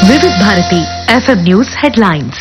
వివిధ Bharati FM news headlines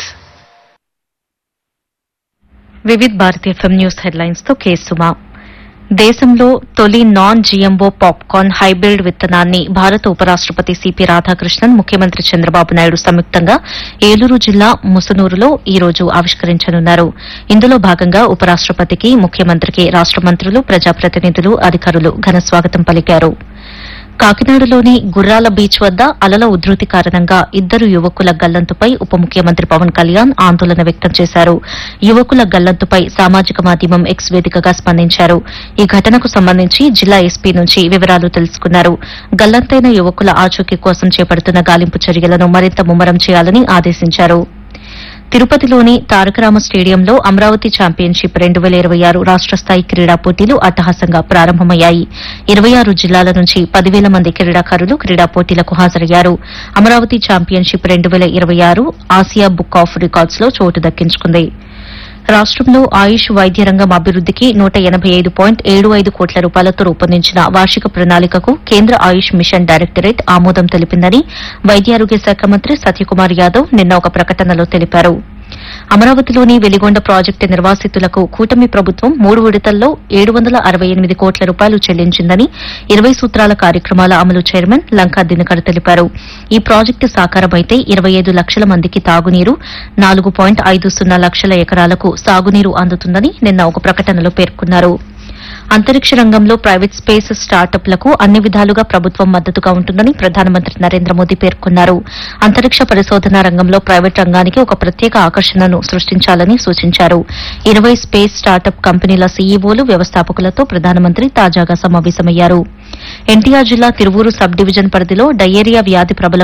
Vividh Bharati FM news headlines తో కేసుమా దేశంలో తొలి నాన్ జీఎంఓ పాప్కార్న్ హైబ్రిడ్ విత్తనాన్ని భారత ఉపరాష్టపతి సిపి రాధాకృష్ణన్ ముఖ్యమంత్రి చంద్రబాబు నాయుడు సంయుక్తంగా ఏలూరు జిల్లా ముసునూరులో ఈ రోజు ఆవిష్కరించనున్నారు ఇందులో భాగంగా ఉపరాష్టపతికి ముఖ్యమంత్రికి రాష్ట మంత్రులు ప్రజాప్రతినిధులు అధికారులు ఘన స్వాగతం పలికారు కాకినాడలోని గుర్రాల బీచ్ వద్ద అలల ఉధృతి కారణంగా ఇద్దరు యువకుల గల్లంతుపై ఉప ముఖ్యమంత్రి పవన్ కళ్యాణ్ ఆందోళన వ్యక్తం చేశారు యువకుల గల్లంతుపై సామాజిక మాధ్యమం ఎక్స్ వేదికగా స్పందించారు ఈ ఘటనకు సంబంధించి జిల్లా ఎస్పీ నుంచి వివరాలు తెలుసుకున్నారు గల్లంతైన యువకుల ఆచూకీ కోసం చేపడుతున్న గాలింపు చర్యలను మరింత ముమ్మరం చేయాలని ఆదేశించారు తిరుపతిలోని తారకరామ స్టేడియంలో అమరావతి ఛాంపియన్షిప్ రెండు వేల ఇరవై ఆరు రాష్ట స్థాయి క్రీడా పోటీలు అట్టహాసంగా ప్రారంభమయ్యాయి ఇరవై ఆరు జిల్లాల నుంచి పదివేల మంది క్రీడాకారులు క్రీడా పోటీలకు హాజరయ్యారు అమరావతి ఛాంపియన్షిప్ రెండు వేల ఇరవై ఆరు ఆసియా బుక్ ఆఫ్ రికార్డ్స్ లో చోటు దక్కించుకుంది రాష్టంలో ఆయుష్ వైద్య రంగం అభివృద్దికి నూట ఎనబై ఐదు పాయింట్ ఏడు ఐదు కోట్ల రూపాయలతో రూపొందించిన వార్షిక ప్రణాళికకు కేంద్ర ఆయుష్ మిషన్ డైరెక్టరేట్ ఆమోదం తెలిపిందని వైద్యారోగ్య శాఖ మంత్రి సత్యకుమార్ యాదవ్ నిన్న ఒక ప్రకటనలో తెలిపారు అమరావతిలోని వెలిగొండ ప్రాజెక్టు నిర్వాసితులకు కూటమి ప్రభుత్వం మూడు విడతల్లో ఏడు వందల అరవై ఎనిమిది కోట్ల రూపాయలు చెల్లించిందని ఇరవై సూత్రాల కార్యక్రమాల అమలు చైర్మన్ లంకా దినకర్ తెలిపారు ఈ ప్రాజెక్టు సాకారమైతే ఇరవై ఐదు లక్షల మందికి తాగునీరు నాలుగు పాయింట్ ఐదు సున్నా లక్షల ఎకరాలకు సాగునీరు అందుతుందని నిన్న ఒక ప్రకటనలో పేర్కొన్నారు అంతరిక్ష రంగంలో ప్రైవేట్ స్పేస్ స్టార్టప్లకు అన్ని విధాలుగా ప్రభుత్వం మద్దతుగా ఉంటుందని ప్రధానమంత్రి నరేంద్ర మోదీ పేర్కొన్నారు అంతరిక్ష పరిశోధన రంగంలో ప్రైవేట్ రంగానికి ఒక ప్రత్యేక ఆకర్షణను సృష్టించాలని సూచించారు ఇరవై స్పేస్ స్టార్టప్ కంపెనీల సీఈఓలు వ్యవస్థాపకులతో ప్రధానమంత్రి తాజాగా సమావేశమయ్యారు ఎన్టీఆర్ జిల్లా తిరువూరు సబ్ డివిజన్ పరిధిలో డయేరియా వ్యాధి ప్రబల